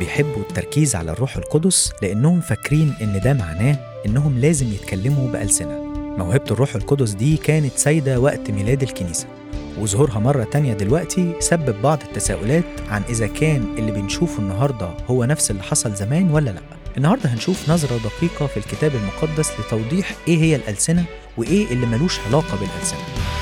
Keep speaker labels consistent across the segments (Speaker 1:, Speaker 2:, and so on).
Speaker 1: بيحبوا التركيز على الروح القدس لأنهم فاكرين إن ده معناه إنهم لازم يتكلموا بألسنة موهبة الروح القدس دي كانت سايدة وقت ميلاد الكنيسة وظهورها مرة تانية دلوقتي سبب بعض التساؤلات عن إذا كان اللي بنشوفه النهاردة هو نفس اللي حصل زمان ولا لأ النهاردة هنشوف نظرة دقيقة في الكتاب المقدس لتوضيح إيه هي الألسنة وإيه اللي ملوش علاقة بالألسنة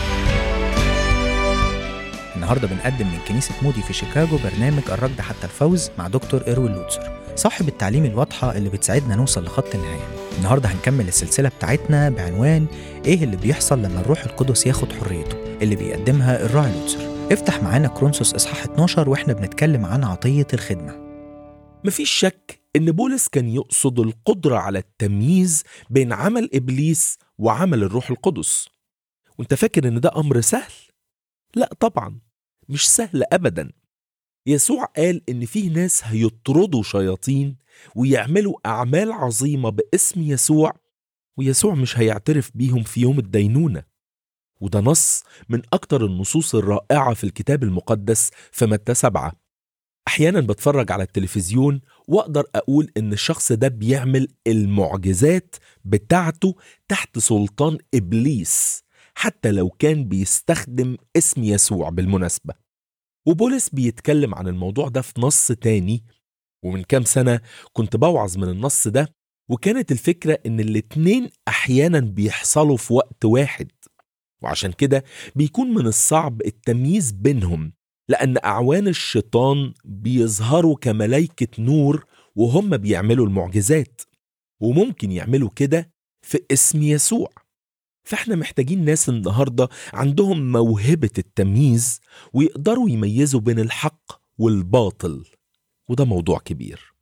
Speaker 1: النهارده بنقدم من كنيسة مودي في شيكاغو برنامج الركض حتى الفوز مع دكتور إيروين لوتسر صاحب التعليم الواضحة اللي بتساعدنا نوصل لخط النهاية النهارده هنكمل السلسلة بتاعتنا بعنوان إيه اللي بيحصل لما الروح القدس ياخد حريته اللي بيقدمها الراعي لوتسر افتح معانا كرونسوس إصحاح 12 وإحنا بنتكلم عن عطية الخدمة
Speaker 2: مفيش شك إن بولس كان يقصد القدرة على التمييز بين عمل إبليس وعمل الروح القدس وانت فاكر إن ده أمر سهل؟ لا طبعا مش سهل أبدا يسوع قال إن فيه ناس هيطردوا شياطين ويعملوا أعمال عظيمة باسم يسوع ويسوع مش هيعترف بيهم في يوم الدينونة وده نص من أكتر النصوص الرائعة في الكتاب المقدس في متى سبعة أحيانا بتفرج على التلفزيون وأقدر أقول إن الشخص ده بيعمل المعجزات بتاعته تحت سلطان إبليس حتى لو كان بيستخدم اسم يسوع بالمناسبة وبولس بيتكلم عن الموضوع ده في نص تاني ومن كام سنة كنت بوعظ من النص ده وكانت الفكرة إن الاتنين أحيانا بيحصلوا في وقت واحد وعشان كده بيكون من الصعب التمييز بينهم لأن أعوان الشيطان بيظهروا كملايكة نور وهم بيعملوا المعجزات وممكن يعملوا كده في اسم يسوع فاحنا محتاجين ناس النهارده عندهم موهبه التمييز ويقدروا يميزوا بين الحق والباطل وده موضوع كبير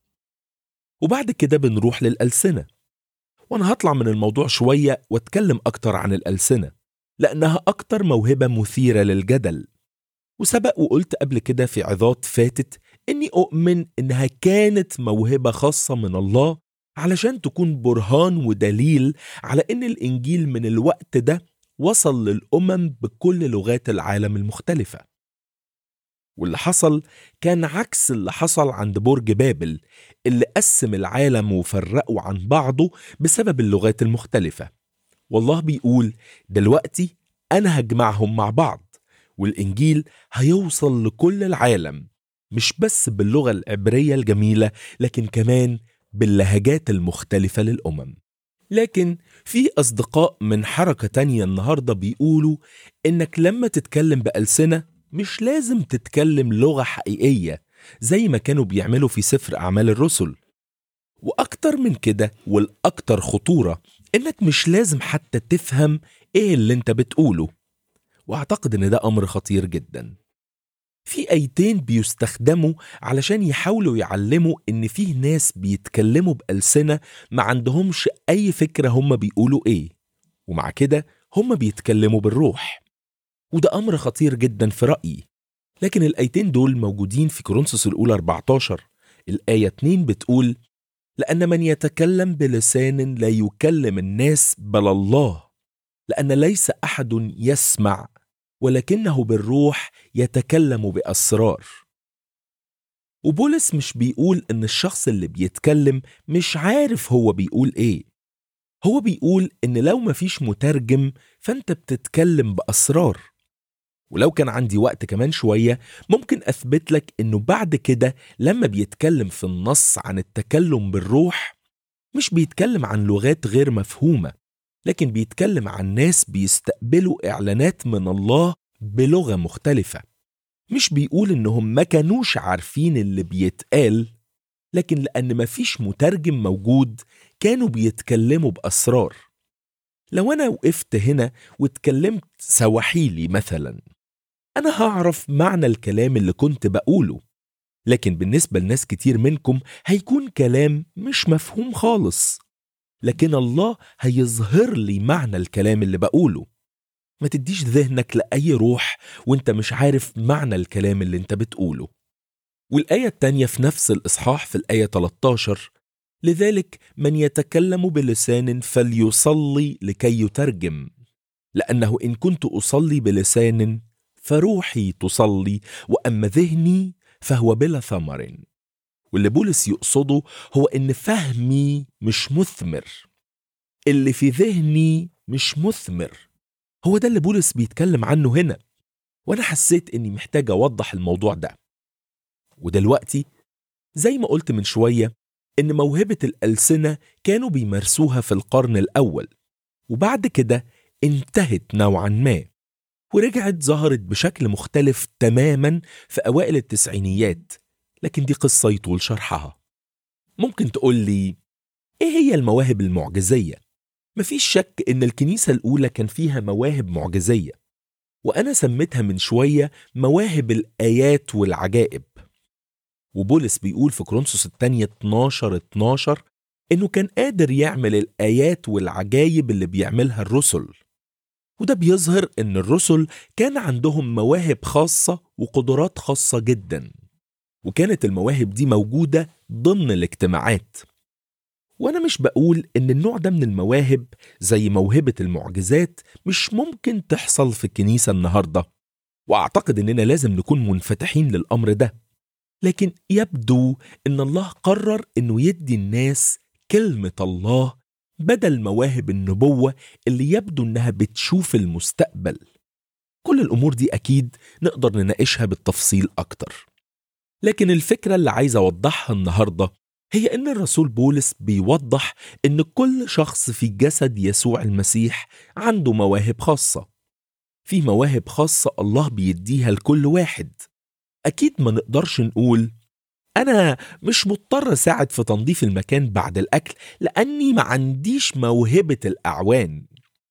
Speaker 2: وبعد كده بنروح للألسنة وأنا هطلع من الموضوع شوية واتكلم أكتر عن الألسنة لأنها أكتر موهبة مثيرة للجدل وسبق وقلت قبل كده في عظات فاتت إني أؤمن إنها كانت موهبة خاصة من الله علشان تكون برهان ودليل على ان الانجيل من الوقت ده وصل للامم بكل لغات العالم المختلفه واللي حصل كان عكس اللي حصل عند برج بابل اللي قسم العالم وفرقه عن بعضه بسبب اللغات المختلفه والله بيقول دلوقتي انا هجمعهم مع بعض والانجيل هيوصل لكل العالم مش بس باللغه العبريه الجميله لكن كمان باللهجات المختلفة للأمم لكن في أصدقاء من حركة تانية النهاردة بيقولوا إنك لما تتكلم بألسنة مش لازم تتكلم لغة حقيقية زي ما كانوا بيعملوا في سفر أعمال الرسل وأكتر من كده والأكتر خطورة إنك مش لازم حتى تفهم إيه اللي أنت بتقوله وأعتقد إن ده أمر خطير جداً في ايتين بيستخدموا علشان يحاولوا يعلموا ان فيه ناس بيتكلموا بألسنة ما عندهمش اي فكرة هم بيقولوا ايه ومع كده هم بيتكلموا بالروح وده امر خطير جدا في رأيي لكن الايتين دول موجودين في كورنثوس الاولى 14 الايه 2 بتقول لان من يتكلم بلسان لا يكلم الناس بل الله لان ليس احد يسمع ولكنه بالروح يتكلم باسرار وبولس مش بيقول ان الشخص اللي بيتكلم مش عارف هو بيقول ايه هو بيقول ان لو مفيش مترجم فانت بتتكلم باسرار ولو كان عندي وقت كمان شوية ممكن أثبت لك إنه بعد كده لما بيتكلم في النص عن التكلم بالروح مش بيتكلم عن لغات غير مفهومة لكن بيتكلم عن ناس بيستقبلوا إعلانات من الله بلغة مختلفة مش بيقول إنهم ما كانوش عارفين اللي بيتقال لكن لأن مفيش مترجم موجود كانوا بيتكلموا بأسرار لو أنا وقفت هنا واتكلمت سواحيلي مثلا أنا هعرف معنى الكلام اللي كنت بقوله لكن بالنسبة لناس كتير منكم هيكون كلام مش مفهوم خالص لكن الله هيظهر لي معنى الكلام اللي بقوله ما تديش ذهنك لأي روح وانت مش عارف معنى الكلام اللي انت بتقوله والآية التانية في نفس الإصحاح في الآية 13 لذلك من يتكلم بلسان فليصلي لكي يترجم لأنه إن كنت أصلي بلسان فروحي تصلي وأما ذهني فهو بلا ثمر واللي بولس يقصده هو إن فهمي مش مثمر اللي في ذهني مش مثمر هو ده اللي بولس بيتكلم عنه هنا وأنا حسيت إني محتاج أوضح الموضوع ده ودلوقتي زي ما قلت من شوية إن موهبة الألسنة كانوا بيمارسوها في القرن الأول وبعد كده انتهت نوعا ما ورجعت ظهرت بشكل مختلف تماما في أوائل التسعينيات لكن دي قصة يطول شرحها ممكن تقول لي إيه هي المواهب المعجزية؟ مفيش شك إن الكنيسة الأولى كان فيها مواهب معجزية وأنا سميتها من شوية مواهب الآيات والعجائب وبولس بيقول في كورنثوس الثانية 12 12 إنه كان قادر يعمل الآيات والعجايب اللي بيعملها الرسل وده بيظهر إن الرسل كان عندهم مواهب خاصة وقدرات خاصة جدا وكانت المواهب دي موجودة ضمن الاجتماعات وأنا مش بقول إن النوع ده من المواهب زي موهبة المعجزات مش ممكن تحصل في الكنيسة النهاردة وأعتقد إننا لازم نكون منفتحين للأمر ده لكن يبدو إن الله قرر إنه يدي الناس كلمة الله بدل مواهب النبوة اللي يبدو إنها بتشوف المستقبل كل الأمور دي أكيد نقدر نناقشها بالتفصيل أكتر لكن الفكرة اللي عايز أوضحها النهاردة هي إن الرسول بولس بيوضح إن كل شخص في جسد يسوع المسيح عنده مواهب خاصة في مواهب خاصة الله بيديها لكل واحد أكيد ما نقدرش نقول أنا مش مضطر أساعد في تنظيف المكان بعد الأكل لأني ما عنديش موهبة الأعوان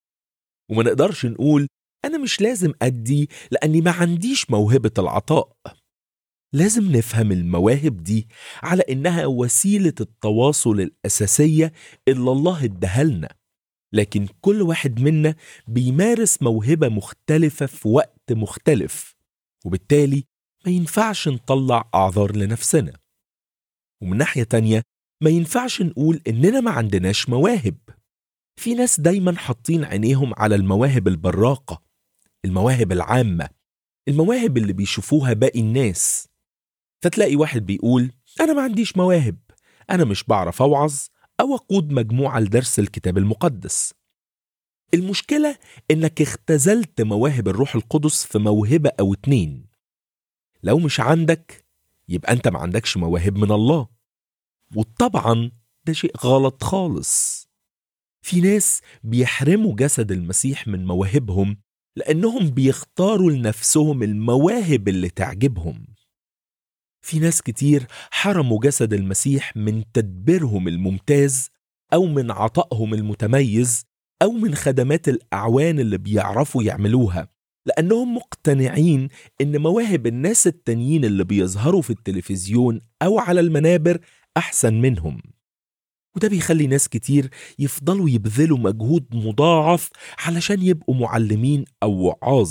Speaker 2: وما نقدرش نقول أنا مش لازم أدي لأني ما عنديش موهبة العطاء لازم نفهم المواهب دي على إنها وسيلة التواصل الأساسية اللي الله اداها لنا لكن كل واحد منا بيمارس موهبة مختلفة في وقت مختلف وبالتالي ما ينفعش نطلع أعذار لنفسنا ومن ناحية تانية ما ينفعش نقول إننا ما عندناش مواهب في ناس دايما حاطين عينيهم على المواهب البراقة المواهب العامة المواهب اللي بيشوفوها باقي الناس فتلاقي واحد بيقول أنا ما عنديش مواهب أنا مش بعرف أوعظ أو أقود مجموعة لدرس الكتاب المقدس المشكلة إنك اختزلت مواهب الروح القدس في موهبة أو اتنين لو مش عندك يبقى أنت ما عندكش مواهب من الله وطبعا ده شيء غلط خالص في ناس بيحرموا جسد المسيح من مواهبهم لأنهم بيختاروا لنفسهم المواهب اللي تعجبهم في ناس كتير حرموا جسد المسيح من تدبيرهم الممتاز أو من عطائهم المتميز أو من خدمات الأعوان اللي بيعرفوا يعملوها لأنهم مقتنعين إن مواهب الناس التانيين اللي بيظهروا في التلفزيون أو على المنابر أحسن منهم وده بيخلي ناس كتير يفضلوا يبذلوا مجهود مضاعف علشان يبقوا معلمين أو وعاظ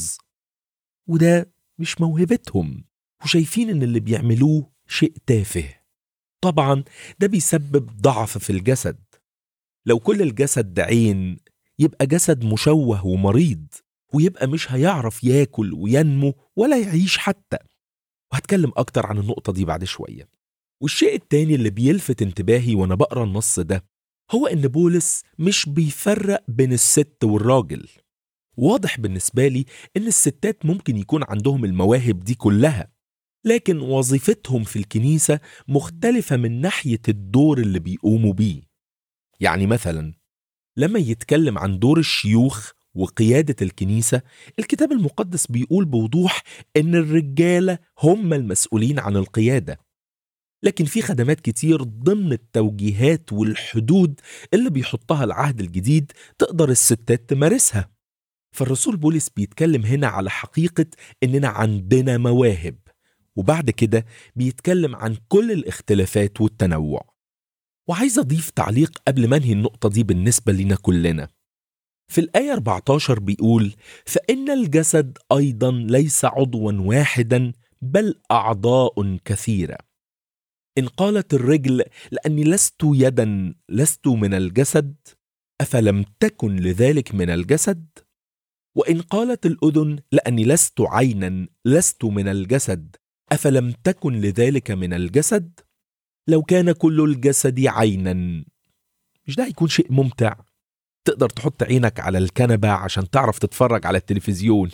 Speaker 2: وده مش موهبتهم وشايفين إن اللي بيعملوه شيء تافه طبعا ده بيسبب ضعف في الجسد لو كل الجسد ده عين يبقى جسد مشوه ومريض ويبقى مش هيعرف ياكل وينمو ولا يعيش حتى وهتكلم أكتر عن النقطة دي بعد شوية والشيء التاني اللي بيلفت انتباهي وأنا بقرا النص ده هو إن بولس مش بيفرق بين الست والراجل واضح بالنسبة لي إن الستات ممكن يكون عندهم المواهب دي كلها لكن وظيفتهم في الكنيسة مختلفة من ناحية الدور اللي بيقوموا بيه يعني مثلا لما يتكلم عن دور الشيوخ وقيادة الكنيسة الكتاب المقدس بيقول بوضوح إن الرجالة هم المسؤولين عن القيادة لكن في خدمات كتير ضمن التوجيهات والحدود اللي بيحطها العهد الجديد تقدر الستات تمارسها فالرسول بولس بيتكلم هنا على حقيقة إننا عندنا مواهب وبعد كده بيتكلم عن كل الاختلافات والتنوع وعايز أضيف تعليق قبل ما أنهي النقطة دي بالنسبة لنا كلنا في الآية 14 بيقول فإن الجسد أيضا ليس عضوا واحدا بل أعضاء كثيرة إن قالت الرجل لأني لست يدا لست من الجسد أفلم تكن لذلك من الجسد؟ وإن قالت الأذن لأني لست عينا لست من الجسد أفلم تكن لذلك من الجسد؟ لو كان كل الجسد عينا مش ده هيكون شيء ممتع تقدر تحط عينك على الكنبة عشان تعرف تتفرج على التلفزيون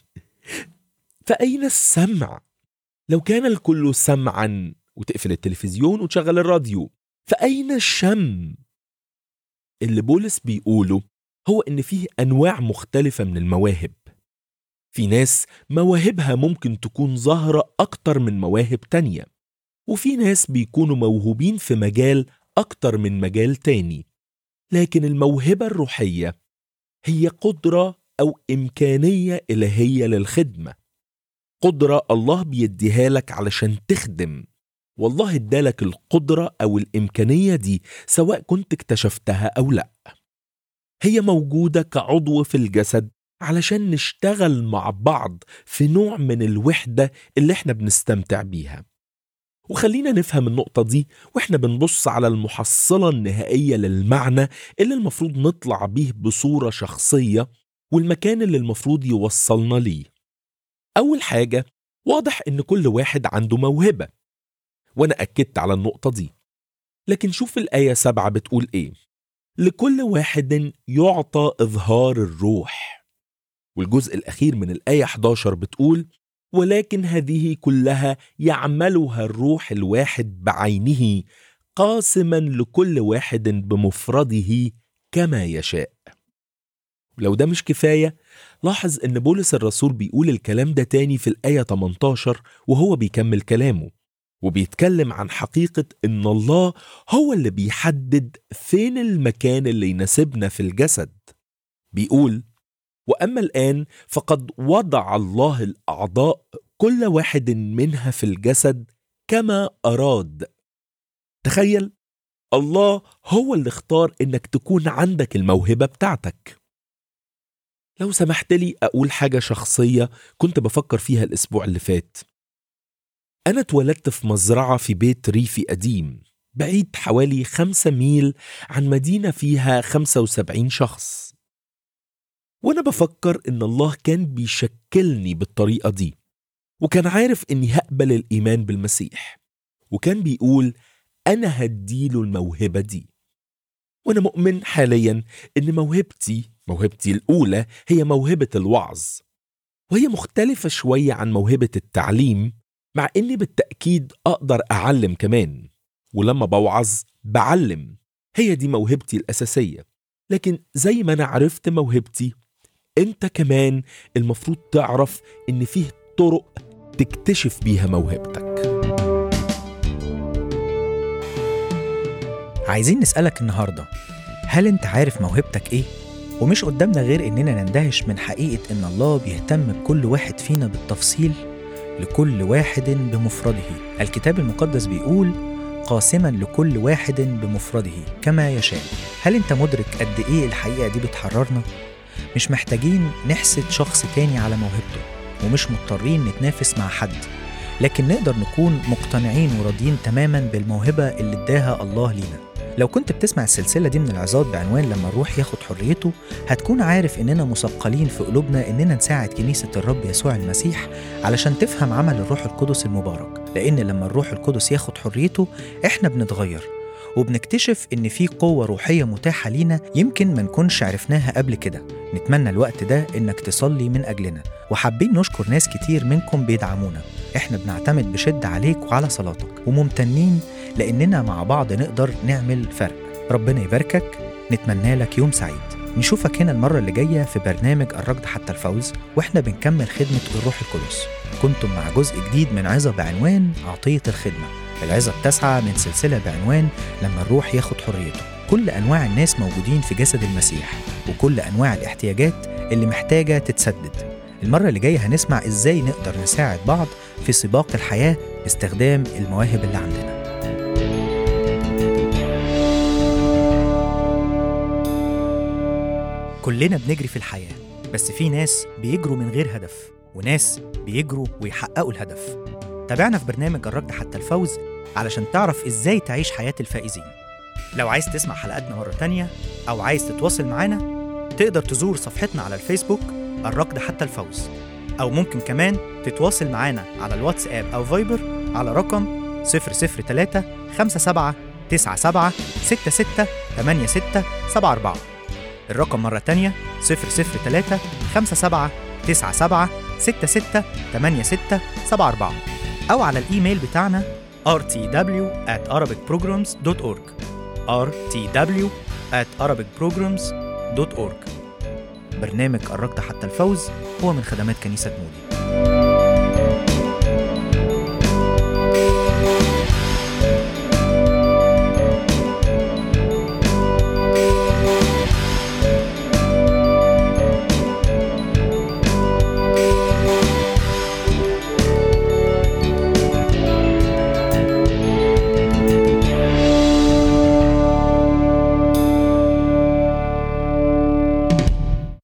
Speaker 2: فأين السمع؟ لو كان الكل سمعا وتقفل التلفزيون وتشغل الراديو فأين الشم؟ اللي بولس بيقوله هو إن فيه أنواع مختلفة من المواهب في ناس مواهبها ممكن تكون ظاهرة أكتر من مواهب تانية وفي ناس بيكونوا موهوبين في مجال أكتر من مجال تاني لكن الموهبة الروحية هي قدرة أو إمكانية إلهية للخدمة قدرة الله بيديها لك علشان تخدم والله ادالك القدرة أو الإمكانية دي سواء كنت اكتشفتها أو لأ هي موجودة كعضو في الجسد علشان نشتغل مع بعض في نوع من الوحدة اللي احنا بنستمتع بيها وخلينا نفهم النقطة دي واحنا بنبص على المحصلة النهائية للمعنى اللي المفروض نطلع بيه بصورة شخصية والمكان اللي المفروض يوصلنا ليه أول حاجة واضح إن كل واحد عنده موهبة وأنا أكدت على النقطة دي لكن شوف الآية سبعة بتقول إيه لكل واحد يعطى إظهار الروح والجزء الأخير من الآية 11 بتقول ولكن هذه كلها يعملها الروح الواحد بعينه قاسما لكل واحد بمفرده كما يشاء لو ده مش كفاية لاحظ ان بولس الرسول بيقول الكلام ده تاني في الآية 18 وهو بيكمل كلامه وبيتكلم عن حقيقة ان الله هو اللي بيحدد فين المكان اللي يناسبنا في الجسد بيقول واما الان فقد وضع الله الاعضاء كل واحد منها في الجسد كما اراد تخيل الله هو اللي اختار انك تكون عندك الموهبه بتاعتك لو سمحت لي اقول حاجه شخصيه كنت بفكر فيها الاسبوع اللي فات انا اتولدت في مزرعه في بيت ريفي قديم بعيد حوالي خمسة ميل عن مدينة فيها 75 شخص وأنا بفكر إن الله كان بيشكلني بالطريقة دي وكان عارف إني هقبل الإيمان بالمسيح وكان بيقول أنا هديله الموهبة دي وأنا مؤمن حاليا إن موهبتي موهبتي الأولى هي موهبة الوعظ وهي مختلفة شوية عن موهبة التعليم مع إني بالتأكيد أقدر أعلم كمان ولما بوعظ بعلم هي دي موهبتي الأساسية لكن زي ما أنا عرفت موهبتي انت كمان المفروض تعرف ان فيه طرق تكتشف بيها موهبتك
Speaker 1: عايزين نسألك النهاردة هل انت عارف موهبتك ايه؟ ومش قدامنا غير اننا نندهش من حقيقة ان الله بيهتم بكل واحد فينا بالتفصيل لكل واحد بمفرده الكتاب المقدس بيقول قاسما لكل واحد بمفرده كما يشاء هل انت مدرك قد ايه الحقيقة دي بتحررنا؟ مش محتاجين نحسد شخص تاني على موهبته ومش مضطرين نتنافس مع حد لكن نقدر نكون مقتنعين وراضيين تماما بالموهبة اللي اداها الله لينا لو كنت بتسمع السلسلة دي من العظات بعنوان لما الروح ياخد حريته هتكون عارف إننا مثقلين في قلوبنا إننا نساعد كنيسة الرب يسوع المسيح علشان تفهم عمل الروح القدس المبارك لأن لما الروح القدس ياخد حريته إحنا بنتغير وبنكتشف إن في قوة روحية متاحة لينا يمكن ما نكونش عرفناها قبل كده نتمنى الوقت ده إنك تصلي من أجلنا وحابين نشكر ناس كتير منكم بيدعمونا إحنا بنعتمد بشدة عليك وعلى صلاتك وممتنين لأننا مع بعض نقدر نعمل فرق ربنا يباركك نتمنى لك يوم سعيد نشوفك هنا المرة اللي جاية في برنامج الركض حتى الفوز واحنا بنكمل خدمة الروح القدس كنتم مع جزء جديد من عظة بعنوان عطية الخدمة العظة التاسعة من سلسلة بعنوان لما الروح ياخد حريته كل أنواع الناس موجودين في جسد المسيح وكل أنواع الاحتياجات اللي محتاجة تتسدد المرة اللي جاية هنسمع إزاي نقدر نساعد بعض في سباق الحياة باستخدام المواهب اللي عندنا كلنا بنجري في الحياة بس في ناس بيجروا من غير هدف وناس بيجروا ويحققوا الهدف تابعنا في برنامج الركض حتى الفوز علشان تعرف ازاي تعيش حياة الفائزين لو عايز تسمع حلقاتنا مرة تانية أو عايز تتواصل معانا تقدر تزور صفحتنا على الفيسبوك الركض حتى الفوز أو ممكن كمان تتواصل معانا على الواتساب أو فايبر على رقم 003 57 97 66 86 74 الرقم مرة تانية 003 57 97 66 86 74 أو على الإيميل بتاعنا rtw at arabicprograms.org rtw at arabicprograms.org برنامج قربت حتى الفوز هو من خدمات كنيسة مودي